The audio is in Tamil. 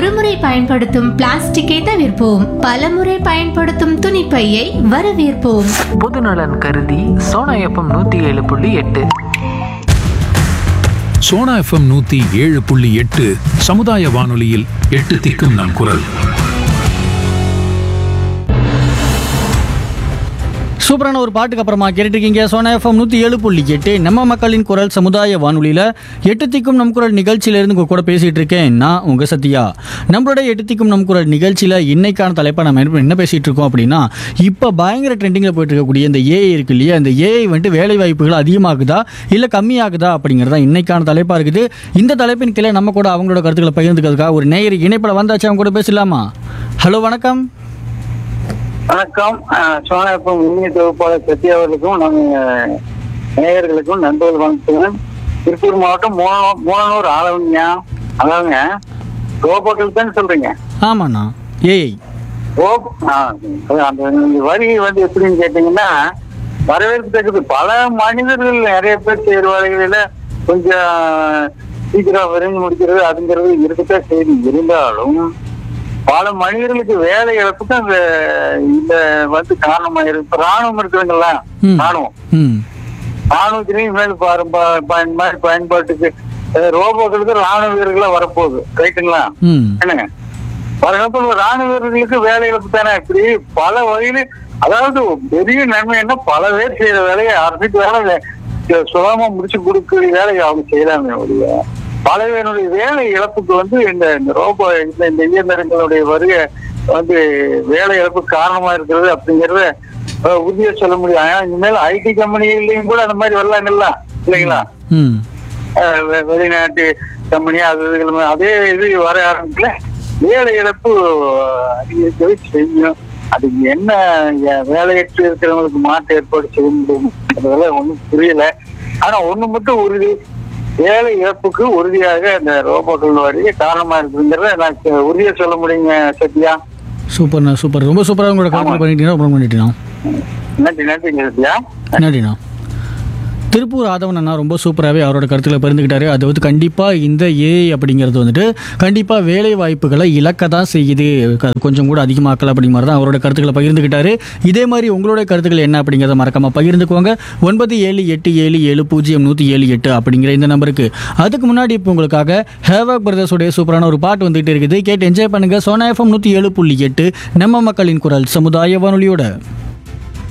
ஒருமுறை பயன்படுத்தும் பிளாஸ்டிக்கை தவிர்ப்போம் பலமுறை பயன்படுத்தும் துணிப்பையை வரவேற்போம் பொதுநலன் கருதி சோனா எஃப்எம் நூற்றி ஏழு புள்ளி எட்டு சோனா எஃப்எம் நூத்தி ஏழு புள்ளி எட்டு சமுதாய வானொலியில் எட்டு திக்கும் நம் குரல் சூப்பரான ஒரு பாட்டுக்கு அப்புறமா கேட்டுருக்கீங்க சோனா எஃப்எம் நூற்றி ஏழு புள்ளி எட்டு நம்ம மக்களின் குரல் சமுதாய வானொலியில் எட்டு திக்கும் நம் குரல் நிகழ்ச்சியிலேருந்து உங்கள் கூட பேசிகிட்டு இருக்கேன் நான் உங்கள் சத்யா நம்மளோட எட்டு திக்கும் நம் குரல் நிகழ்ச்சியில் இன்னைக்கான தலைப்பை நம்ம என்ன என்ன பேசிகிட்டு இருக்கோம் அப்படின்னா இப்போ பயங்கர ட்ரெண்டிங்கில் போயிட்டு இருக்கக்கூடிய இந்த ஏஐ இருக்கு இல்லையா இந்த ஏஐ வந்துட்டு வேலை வாய்ப்புகள் அதிகமாகுதா இல்லை கம்மியாகுதா அப்படிங்கிறது தான் இன்னைக்கான தலைப்பாக இருக்குது இந்த தலைப்பின் கீழே நம்ம கூட அவங்களோட கருத்துக்களை பகிர்ந்துக்கிறதுக்காக ஒரு நேயர் இணைப்பில் வந்தாச்சு அவங்க கூட பேசலாமா ஹலோ வணக்கம் வணக்கம் அஹ், சோனா இப்போ இந்திய தொகுப்பாளர் சத்யா அவர்களுக்கும் நம்ம நேயர்களுக்கும் நண்பர்கள் வணக்கம் திருப்பூர் மாவட்டம் மூண- மூணனூர் ஆளவங்க அதாவதுங்க ரோபோட்டில் தான் சொல்றீங்க ஆமாண்ணா ஏஐ ஓ ஆ, அந்த இந்த வரி வந்து எப்படின்னு கேட்டீங்கன்னா வரவேற்கத்தக்கது பல மனிதர்கள் நிறைய பேர் செய்யற வேலைகளில கொஞ்சம் சீக்கிரம் விரைந்து முடிக்கிறது அதுங்கிறது இருக்கத்தான் செய்தி இருந்தாலும் பல மனிதர்களுக்கு வேலை இழப்புக்கு அந்த இந்த வந்து காரணமா இருக்கு இப்ப ராணுவம் இருக்குதுங்களா ம். ராணுவம் ம் ராணுவத்திலையும் மேல் பாரு- ப- பயன் மாதிரி பயன்பாட்டுக்கு அஹ், ரோபோக்களுக்கு ராணுவ வீரர்களா வரப்போகுது ரைட்டுங்களா ம் என்னங்க வரப்போ ராணுவ வீரர்களுக்கு வேலை இழப்பு தானே இப்படி பல வகையில அதாவது பெரிய நன்மை என்ன பல பேர் செய்யற வேலையை அரசுக்கு வேலை வே- சுலபமா முடிச்சு கொடுக்கிற வேலையை அவங்க செய்யலாமே ஒழிய பல பேருடைய வேலை இழப்புக்கு வந்து இந்த இந்த ரோபோ இந்த இந்த இயந்திரங்களுடைய வருகை வந்து வேலை இழப்புக்கு காரணமா இருக்கிறது அப்படிங்கறத அஹ், உறுதியா சொல்ல முடியும் ஆனா இனிமேல் ஐடி கம்பெனிலையும் கூட அந்த மாதிரி வரலாங்கல்ல இல்லைங்களா ம் அஹ் வெ- வெளிநாட்டு கம்பெனி அது இதுகளும் அதே இது வர ஆரம்பிக்கல வேலை இழப்பு அதிகரிக்கவே செய்யும் அதுக்கு என்ன எ- வேலையற்று இருக்கிறவங்களுக்கு மாற்று ஏற்பாடு செய்ய முடியும் அதெல்லாம் ஒண்ணும் புரியல ஆனா ஒண்ணு மட்டும் உறுதி வேலை இழப்புக்கு உறுதியாக இந்த ரோபோக்கள் வருகை காரணமா இருக்குங்கிறத நான் ச- உறுதியா சொல்ல முடியுங்க சத்யா சூப்பர்ண்ணா சூப்பர் ரொம்ப சூப்பராக உங்களோட கருத்து பண்ணிட்டீங்கன்னா ரொம்ப பண்ணிட்டீங்கன்னா நன்றி நன்றிங்க சத்யா நன்றிண்ணா திருப்பூர் ஆதவன் அண்ணா ரொம்ப சூப்பராகவே அவரோட கருத்துக்களை பகிர்ந்துக்கிட்டாரு அது வந்து கண்டிப்பாக இந்த ஏஐ அப்படிங்கிறது வந்துட்டு கண்டிப்பாக வேலை வாய்ப்புகளை இழக்க தான் செய்யுது க- கொஞ்சம் கூட அதிகமாக்கல அப்படிங்கிற மாதிரி தான் அவரோட கருத்துக்களை பகிர்ந்துக்கிட்டாரு இதே மாதிரி உங்களோட கருத்துக்கள் என்ன அப்படிங்கிறத மறக்காம பகிர்ந்துக்கோங்க ஒன்பது ஏழு எட்டு ஏழு ஏழு பூஜ்ஜியம் நூற்றி ஏழு எட்டு அப்படிங்கிற இந்த நம்பருக்கு அதுக்கு முன்னாடி இப்போ உங்களுக்காக ஹேவாக் பிரதர்ஸோடைய சூப்பரான ஒரு பாட்டு வந்துட்டு இருக்குது கேட்டு என்ஜாய் பண்ணுங்க சோனா எஃப்எம் நூற்றி ஏழு புள்ளி எட்டு நம்ம மக்களின் குரல் சமுதாய வானொலியோட